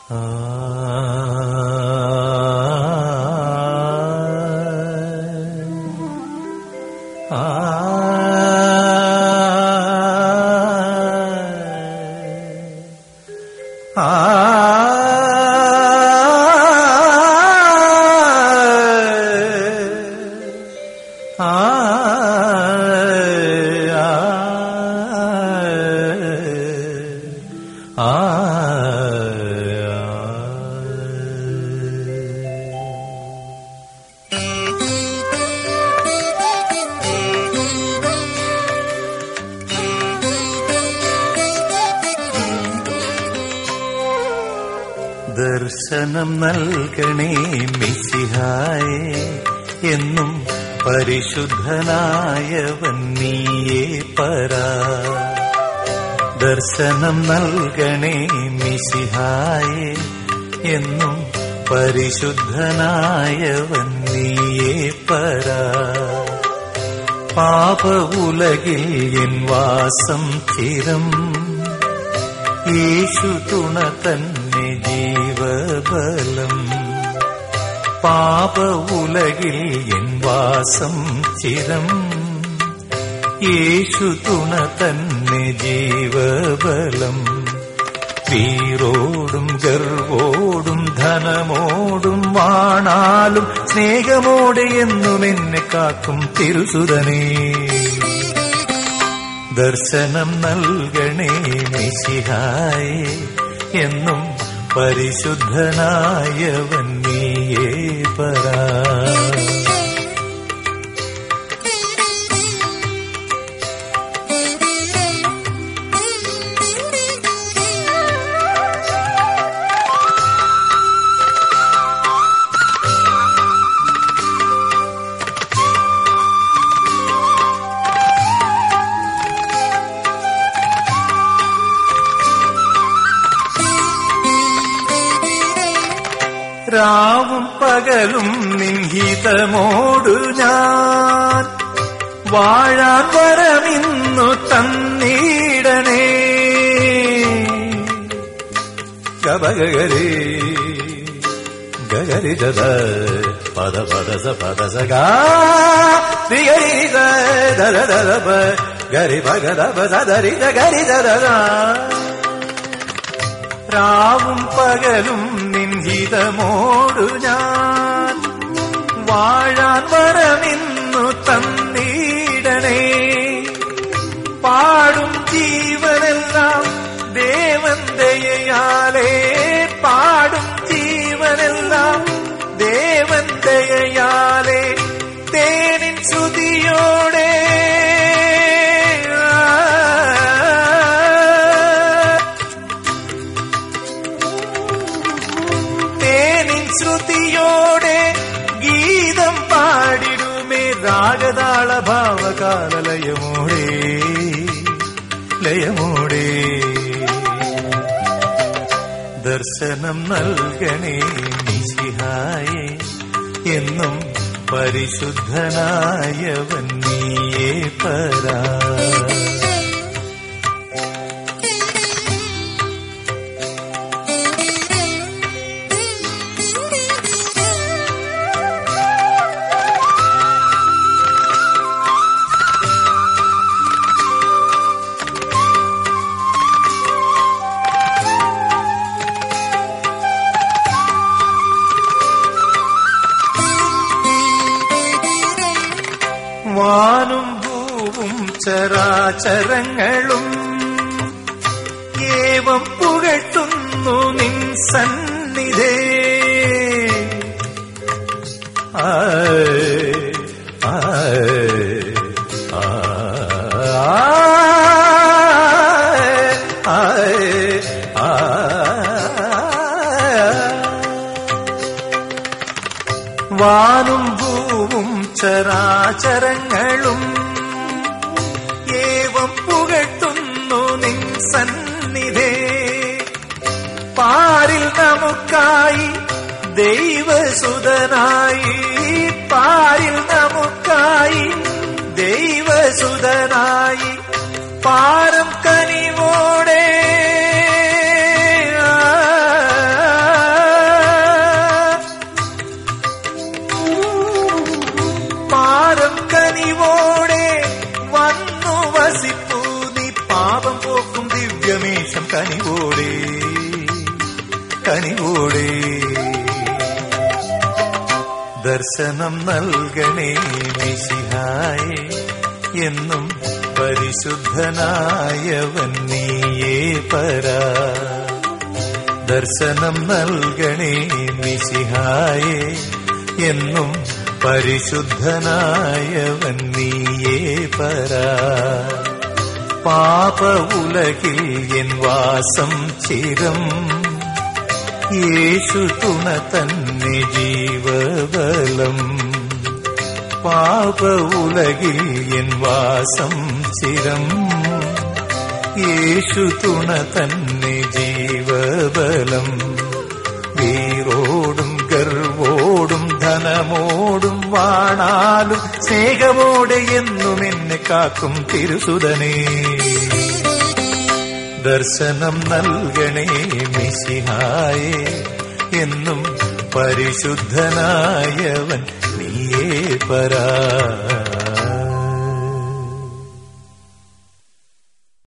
ദർശനം നൽകണേ മിസിഹായേ എന്നും പരിശുദ്ധനായവൻ നീയേ പരാ ദർശനം നൽകണേ മിസിഹായേ എന്നും പരിശുദ്ധനായവൻ നീയേ പരാ പാപ ഉലകിൽ എൻ വാസം ചിരം യേശു തുണ തന്നെ ജീവബലം പാപ ഉലകിൽ എൻ വാസം ചിരം യേശു തുണ തന്നെ ജീവബലം വീറോടും ഗർവോടും ധനമോടും വാണാലും സ്നേഹമോടെ എന്നും എന്നെ കാക്കും തിരുസുതനേ ദർശനം നൽകണേ മിശിഹായേ എന്നും പരിശുദ്ധനായവൻ നീയേ പരാ രാവും പകലും നിൻഹിതമോടു ഞാൻ വാഴാൻ വരമിന്നു തന്നീടണേ ഗബഗരി ഗഗരി ജത പദ പദസ പദസ ഗരി ദര ദര ഗരി ഭഗത പദരി ഗരി ദര രാവും പകലും നിൻഹിതമോടു ഞാൻ വാഴാൻ വരമിന്നു തന്നീടണേ പാടും ജീവനെല്ലാം ദേവൻ ദയയാലേ പാടും ജീവനെല്ലാം ദേവൻ ദയയാലേ തേനിൻ ശ്രുതിയോടെ തേനിൻ ശ്രുതിയോടെ ഗീതം പാടിടുമേ രാഗതാള ഭാവകാലലയമോടെ ലയമോടെ ദർശനം നൽകണേ നിശിഹായേ എന്നും പരിശുദ്ധനായവൻ നീയേ പരാ വാനും ഭൂവും ചരാചരങ്ങളും ഏവം പുകഴ്ത്തുന്നു നിൻ സന്നിധേ ആയ്, ആയ്, ആയ്, ആയ്. വാനും ഭൂവും ചരാചരങ്ങളും ഏവം പുകഴ്ത്തുന്നു നിൻ സന്നിധേ പാരിൽ നമുക്കായി ദൈവസുതനായി പാരിൽ നമുക്കായി ദൈവസുതനായി പാരം കനിവോടെ ആ ദർശനം നൽകണേ മിശിഹായേ എന്നും പരിശുദ്ധനായവൻ നീയേ പരാ ദർശനം നൽകണേ മിശിഹായേ എന്നും പരിശുദ്ധനായവൻ നീയേ പരാ പാപ ഉലകിൽ എൻ വാസം ചിരം യേശു തുണ തന്നെ ജീവബലം പാപ ഉലകിൽ എൻ വാസം ചിരം യേശു തുണ തന്നെ ജീവബലം വീറോടും ഗർവോടും ധനമോടും വാണാലും സ്നേഹമോടെ എന്നും എന്നെ കാക്കും തിരുസുതനേ ദർശനം നൽകണേ മിശിഹായേ എന്നും പരിശുദ്ധനായവൻ നീയേ പരാ